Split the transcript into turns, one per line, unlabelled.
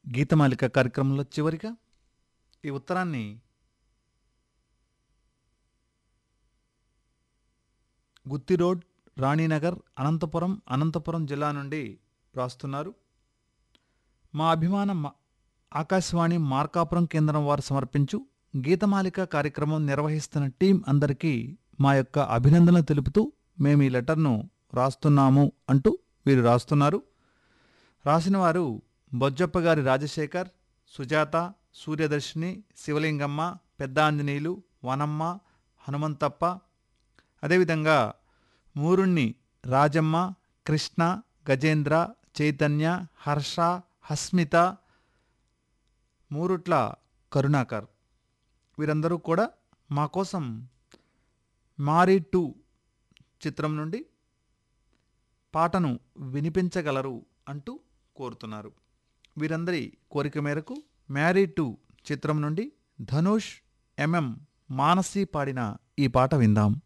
గీతమాలిక కార్యక్రమంలో చివరిగా ఈ ఉత్తరాన్ని గుత్తి రోడ్ రాణీనగర్ అనంతపురం అనంతపురం జిల్లా నుండి రాస్తున్నారు మా అభిమాన మా- ఆకాశవాణి మార్కాపురం కేంద్రం వారు సమర్పించు గీతమాలిక కార్యక్రమం నిర్వహిస్తున్న టీం అందరికీ మా యొక్క అభినందనలు తెలుపుతూ మేము ఈ లెటర్ను రాస్తున్నాము అంటూ వీరు రాస్తున్నారు రాసిన వారు బొజ్జప్ప గారి రాజశేఖర్ సుజాత సూర్యదర్శిని శివలింగమ్మ పెద్ద ఆంజనేయులు వనమ్మ హనుమంతప్ప అదేవిధంగా మూరుణ్ణి రాజమ్మ కృష్ణ గజేంద్ర చైతన్య హర్ష హస్మిత మూరుట్ల కరుణాకర్ వీరందరూ కూడా మా కోసం మారీ టూ చిత్రం నుండి పాటను వినిపించగలరు అంటూ కోరుతున్నారు వీరందరి కోరిక మేరకు మ్యారీ టూ చిత్రం నుండి ధనుష్ ఎంఎం మానసి పాడిన ఈ పాట విందాం